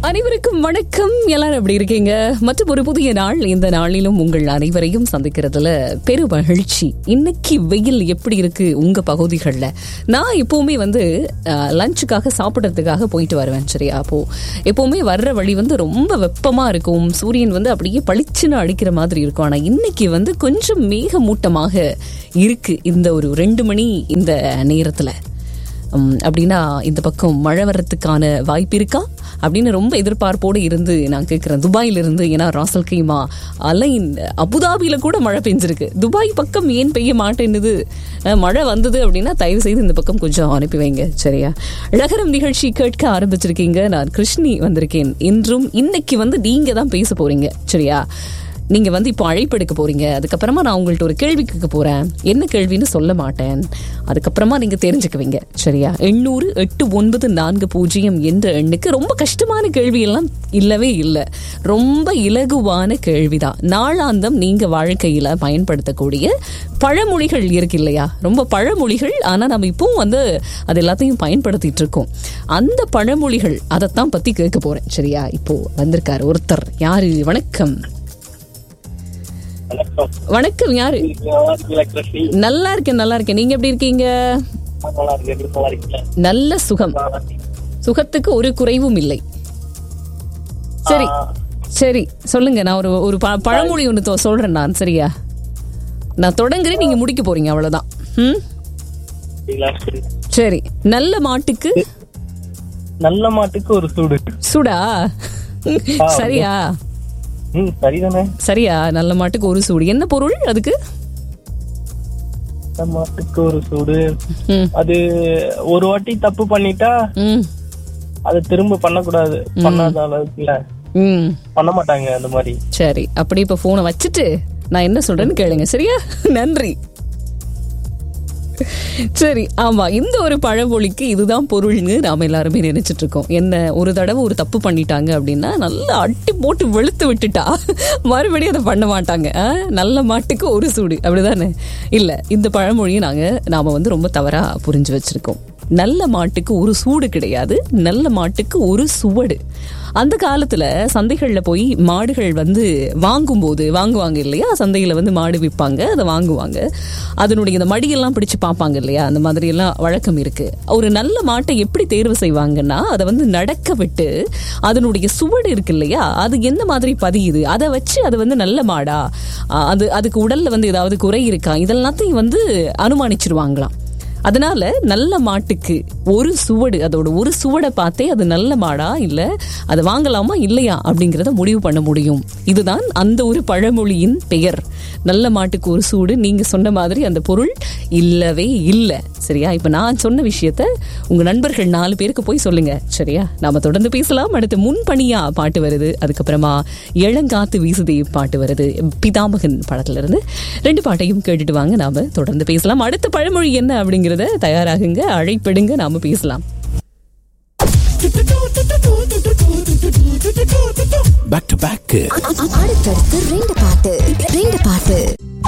அனைவருக்கும் வணக்கம் எல்லாரும் எப்படி இருக்கீங்க மற்றும் ஒரு புதிய நாள் இந்த நாளிலும் உங்கள் அனைவரையும் சந்திக்கிறதுல பெரு மகிழ்ச்சி இன்னைக்கு வெயில் எப்படி இருக்கு உங்க பகுதிகளில் நான் எப்பவுமே வந்து லஞ்சுக்காக சாப்பிட்றதுக்காக போயிட்டு வருவேன் சரியா அப்போ எப்பவுமே வர்ற வழி வந்து ரொம்ப வெப்பமா இருக்கும் சூரியன் வந்து அப்படியே பளிச்சுன்னு அடிக்கிற மாதிரி இருக்கும் ஆனா இன்னைக்கு வந்து கொஞ்சம் மேகமூட்டமாக இருக்கு இந்த ஒரு ரெண்டு மணி இந்த நேரத்துல உம், அப்படின்னா இந்த பக்கம் மழை வர்றதுக்கான வாய்ப்பு இருக்கா அப்படின்னு ரொம்ப எதிர்பார்ப்போடு இருந்து நான் கேட்குறேன் துபாயில இருந்து ஏன்னா ராசல் கைமா அலைன் அபுதாபியில கூட மழை பெஞ்சிருக்கு துபாய் பக்கம் ஏன் பெய்ய மாட்டேன்னுது அஹ், மழை வந்தது அப்படின்னா தயவு செய்து இந்த பக்கம் கொஞ்சம் அனுப்பி வைங்க சரியா அழகரம் நிகழ்ச்சி கேட்க ஆரம்பிச்சிருக்கீங்க நான் கிருஷ்ணி வந்திருக்கேன் இன்றும் இன்னைக்கு வந்து நீங்க தான் பேச போறீங்க சரியா நீங்க வந்து இப்போ அழைப்பெடுக்க போறீங்க அதுக்கப்புறமா நான் உங்கள்ட்ட ஒரு கேள்வி கேட்க போறேன் என்ன கேள்வின்னு சொல்ல மாட்டேன் அதுக்கப்புறமா நீங்க தெரிஞ்சுக்குவீங்க சரியா எண்ணூறு எட்டு ஒன்பது நான்கு பூஜ்ஜியம் என்ற எண்ணுக்கு ரொம்ப கஷ்டமான கேள்வி எல்லாம் இல்லவே இல்லை ரொம்ப இலகுவான கேள்விதான் நாளாந்தம் நீங்க வாழ்க்கையில பயன்படுத்தக்கூடிய பழமொழிகள் இருக்கு இல்லையா ரொம்ப பழமொழிகள் ஆனா நம்ம இப்பவும் வந்து அது எல்லாத்தையும் பயன்படுத்திட்டு இருக்கோம் அந்த பழமொழிகள் அதைத்தான் பத்தி கேட்க போறேன் சரியா இப்போ வந்திருக்காரு ஒருத்தர் யாரு வணக்கம் வணக்கம் வணக்கம் யாரு நல்லா இருக்கீங்களா கிருஷ்ணி நல்லா இருக்கேன் நல்லா இருக்கேன் நீங்க எப்படி இருக்கீங்க நல்லா இருக்கேன் நீங்க நல்லா இருக்கீங்களா நல்ல சுகம் சுகத்துக்கு ஒரு குறைவும் இல்லை சரி சரி சொல்லுங்க நான் ஒரு ஒரு ப- பழமொழி ஒன்று தொ- சொல்றேன் நான் சரியா நான் தொடங்குறேன் நீங்க முடிக்க போறீங்க அவ்வளவுதான் ம் சரிங்களா? சரி. சரி நல்ல மாட்டுக்கு நல்ல மாட்டுக்கு ஒரு சூடு சுடா சரியா ம் சரிதானே சரியா நல்ல மாட்டுக்கு ஒரு சூடு என்ன பொருள் அதுக்கு நல்ல மாட்டுக்கு ஒரு சூடு ம் அது ஒரு வாட்டி தப்பு பண்ணிட்டா ம் அதை திரும்ப பண்ணக்கூடாது பண்ணாத அளவுக்குல ம் பண்ண மாட்டாங்க அந்த மாதிரி சரி அப்படி இப்ப போனை வச்சுட்டு நான் என்ன சொல்றேன்னு கேளுங்க சரியா நன்றி சரி ஆமா இந்த ஒரு பழமொழிக்கு இதுதான் பொருள்னு நாம எல்லாருமே நினைச்சிட்டு இருக்கோம் என்ன ஒரு தடவை ஒரு தப்பு பண்ணிட்டாங்க அப்படின்னா நல்லா அட்டி போட்டு வெளுத்து விட்டுட்டா மறுபடியும் அதை பண்ண மாட்டாங்க ஆ? நல்ல மாட்டுக்கு ஒரு சூடு அப்படிதானே இல்ல இந்த பழமொழியை நாங்க நாம வந்து ரொம்ப தவறா புரிஞ்சு வச்சிருக்கோம் நல்ல மாட்டுக்கு ஒரு சூடு கிடையாது நல்ல மாட்டுக்கு ஒரு சுவடு அந்த காலத்துல சந்தைகள்ல போய் மாடுகள் வந்து வாங்கும்போது வாங்குவாங்க இல்லையா சந்தையில வந்து மாடு விற்பாங்க அதை வாங்குவாங்க அதனுடைய இந்த மடியெல்லாம் பிடிச்சு பார்ப்பாங்க இல்லையா அந்த மாதிரி எல்லாம் வழக்கம் இருக்கு ஒரு நல்ல மாட்டை எப்படி தேர்வு செய்வாங்கன்னா அதை வந்து நடக்க விட்டு அதனுடைய சுவடு இருக்கு இல்லையா அது எந்த மாதிரி பதியுது அதை வச்சு அது வந்து நல்ல மாடா அஹ் அது அதுக்கு உடல்ல வந்து ஏதாவது குறை இருக்கா இதெல்லாத்தையும் வந்து அனுமானிச்சிருவாங்களாம் அதனால நல்ல மாட்டுக்கு ஒரு சுவடு அதோட ஒரு சுவடை பார்த்தே அது நல்ல மாடா இல்ல அதை வாங்கலாமா இல்லையா அப்படிங்கறத முடிவு பண்ண முடியும் இதுதான் அந்த ஒரு பழமொழியின் பெயர் நல்ல மாட்டுக்கு ஒரு சூடு நீங்க சொன்ன மாதிரி அந்த பொருள் இல்லவே இல்லை சரியா இப்ப நான் சொன்ன விஷயத்த உங்க நண்பர்கள் நாலு பேருக்கு போய் சொல்லுங்க சரியா நாம தொடர்ந்து பேசலாம் அடுத்து முன்பணியா பாட்டு வருது அதுக்கப்புறமா இளங்காத்து வீசுதே பாட்டு வருது பிதாமகன் படத்துல இருந்து ரெண்டு பாட்டையும் கேட்டுட்டு வாங்க நாம தொடர்ந்து பேசலாம் அடுத்த பழமொழி என்ன அப்படிங்கறத தயாராகுங்க அழைப்பிடுங்க நாம பேசலாம் பேக் டு பேக் அடுத்தடுத்து ரெண்டு பாட்டு ரெண்டு பாட்டு